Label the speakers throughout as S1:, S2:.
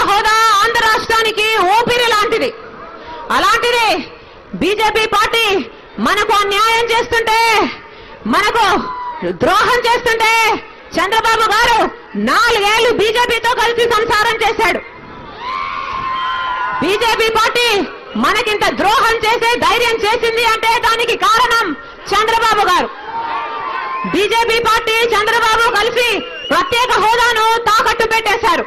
S1: హోదా ఆంధ్ర రాష్ట్రానికి ఊపిరి లాంటిది అలాంటిది బీజేపీ పార్టీ మనకు అన్యాయం చేస్తుంటే మనకు ద్రోహం చేస్తుంటే చంద్రబాబు గారు నాలుగేళ్లు బీజేపీతో కలిసి సంసారం చేశాడు బీజేపీ పార్టీ మనకింత ద్రోహం చేసే ధైర్యం చేసింది అంటే దానికి కారణం చంద్రబాబు గారు బీజేపీ పార్టీ చంద్రబాబు కలిసి ప్రత్యేక హోదాను తాకట్టు పెట్టేశారు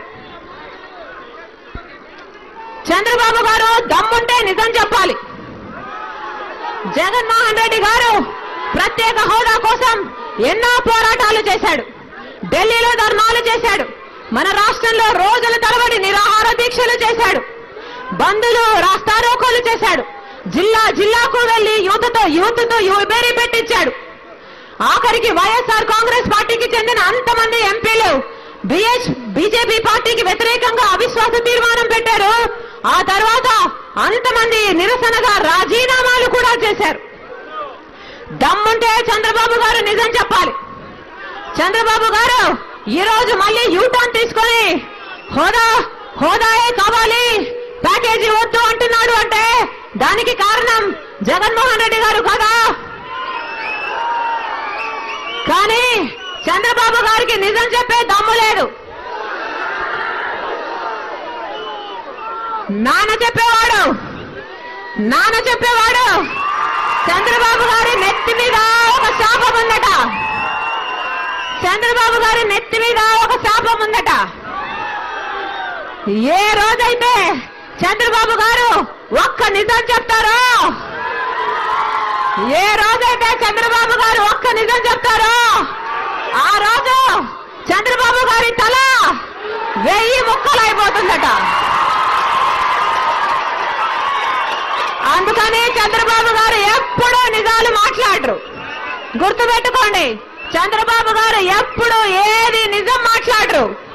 S1: చంద్రబాబు గారు దమ్ముంటే నిజం చెప్పాలి జగన్మోహన్ రెడ్డి గారు ప్రత్యేక హోదా కోసం ఎన్నో పోరాటాలు చేశాడు ఢిల్లీలో ధర్నాలు చేశాడు మన రాష్ట్రంలో రోజుల తరబడి నిరాహార దీక్షలు చేశాడు బంధులు రాస్తారోకోలు చేశాడు జిల్లా జిల్లాకు వెళ్లి యూత్తో యూత్తో యుబేరి పెట్టించాడు ఆఖరికి వైఎస్ఆర్ కాంగ్రెస్ పార్టీకి చెందిన అంతమంది ఎంపీలు బిఎస్ బీజేపీ పార్టీకి వ్యతిరేకంగా అవిశ్వాస తీర్మానం పెట్టారు ఆ తర్వాత అంతమంది నిరసనగా రాజీనామాలు కూడా చేశారు దమ్ముంటే చంద్రబాబు గారు నిజం చెప్పాలి చంద్రబాబు గారు ఈ రోజు మళ్ళీ యూటర్న్ తీసుకొని హోదా హోదాయే కావాలి ప్యాకేజీ వద్దు అంటున్నాడు అంటే దానికి కారణం జగన్మోహన్ రెడ్డి గారు కదా కానీ చంద్రబాబు గారికి నిజం చెప్పే దమ్ము లేదు నాన్న చెప్పేవాడు నాన్న చెప్పేవాడు చంద్రబాబు గారి నెత్తి మీద ఒక శాపం ఉందట చంద్రబాబు గారి నెత్తి మీద ఒక శాపం ఉందట ఏ రోజైతే చంద్రబాబు గారు ఒక్క నిజం చెప్తారో ఏ రోజైతే చంద్రబాబు గారు ఒక్క నిజం చెప్తారో ఆ రోజు చంద్రబాబు గారి తల వెయ్యి ముక్కలు అయిపోతుందట అందుకని చంద్రబాబు గారు ఎప్పుడూ నిజాలు మాట్లాడరు గుర్తుపెట్టుకోండి చంద్రబాబు గారు ఎప్పుడు ఏది నిజం మాట్లాడరు